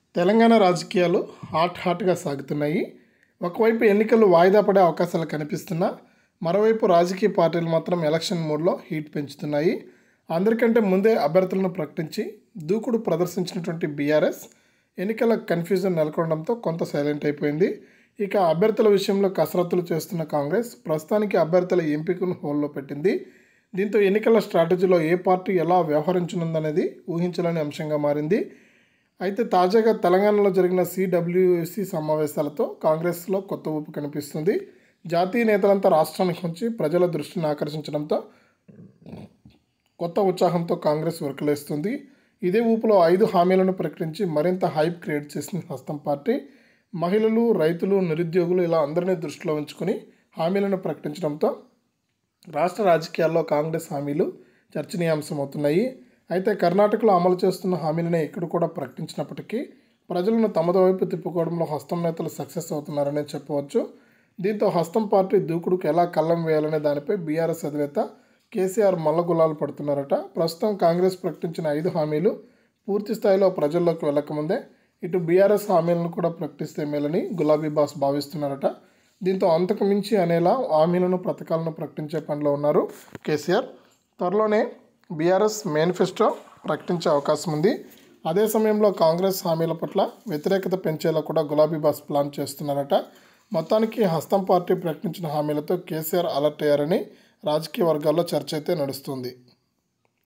తెలంగాణ రాజకీయాలు హాట్ హాట్గా సాగుతున్నాయి ఒకవైపు ఎన్నికలు వాయిదా పడే అవకాశాలు కనిపిస్తున్నా మరోవైపు రాజకీయ పార్టీలు మాత్రం ఎలక్షన్ మోడ్లో హీట్ పెంచుతున్నాయి అందరికంటే ముందే అభ్యర్థులను ప్రకటించి దూకుడు ప్రదర్శించినటువంటి బీఆర్ఎస్ ఎన్నికల కన్ఫ్యూజన్ నెలకొనడంతో కొంత సైలెంట్ అయిపోయింది ఇక అభ్యర్థుల విషయంలో కసరత్తులు చేస్తున్న కాంగ్రెస్ ప్రస్తుతానికి అభ్యర్థుల ఎంపికను హోల్లో పెట్టింది దీంతో ఎన్నికల స్ట్రాటజీలో ఏ పార్టీ ఎలా వ్యవహరించనుందనేది ఊహించలేని అంశంగా మారింది అయితే తాజాగా తెలంగాణలో జరిగిన సిడబ్ల్యూసి సమావేశాలతో కాంగ్రెస్లో కొత్త ఊపు కనిపిస్తుంది జాతీయ నేతలంతా రాష్ట్రానికి వచ్చి ప్రజల దృష్టిని ఆకర్షించడంతో కొత్త ఉత్సాహంతో కాంగ్రెస్ వర్కలేస్తుంది ఇదే ఊపులో ఐదు హామీలను ప్రకటించి మరింత హైప్ క్రియేట్ చేసింది హస్తం పార్టీ మహిళలు రైతులు నిరుద్యోగులు ఇలా అందరినీ దృష్టిలో ఉంచుకొని హామీలను ప్రకటించడంతో రాష్ట్ర రాజకీయాల్లో కాంగ్రెస్ హామీలు చర్చనీయాంశమవుతున్నాయి అయితే కర్ణాటకలో అమలు చేస్తున్న హామీలను ఇక్కడ కూడా ప్రకటించినప్పటికీ ప్రజలను తమద వైపు తిప్పుకోవడంలో హస్తం నేతలు సక్సెస్ అవుతున్నారనే చెప్పవచ్చు దీంతో హస్తం పార్టీ దూకుడుకు ఎలా కళ్ళం వేయాలనే దానిపై బీఆర్ఎస్ అధినేత కేసీఆర్ మల్లగులాలు పడుతున్నారట ప్రస్తుతం కాంగ్రెస్ ప్రకటించిన ఐదు హామీలు పూర్తి స్థాయిలో ప్రజల్లోకి వెళ్ళకముందే ఇటు బీఆర్ఎస్ హామీలను కూడా ప్రకటిస్తే మేలని గులాబీ బాస్ భావిస్తున్నారట దీంతో అంతకు మించి అనేలా హామీలను పథకాలను ప్రకటించే పనిలో ఉన్నారు కేసీఆర్ త్వరలోనే బీఆర్ఎస్ మేనిఫెస్టో ప్రకటించే అవకాశం ఉంది అదే సమయంలో కాంగ్రెస్ హామీల పట్ల వ్యతిరేకత పెంచేలా కూడా గులాబీ బాస్ ప్లాన్ చేస్తున్నారట మొత్తానికి హస్తం పార్టీ ప్రకటించిన హామీలతో కేసీఆర్ అలర్ట్ అయ్యారని రాజకీయ వర్గాల్లో చర్చ అయితే నడుస్తుంది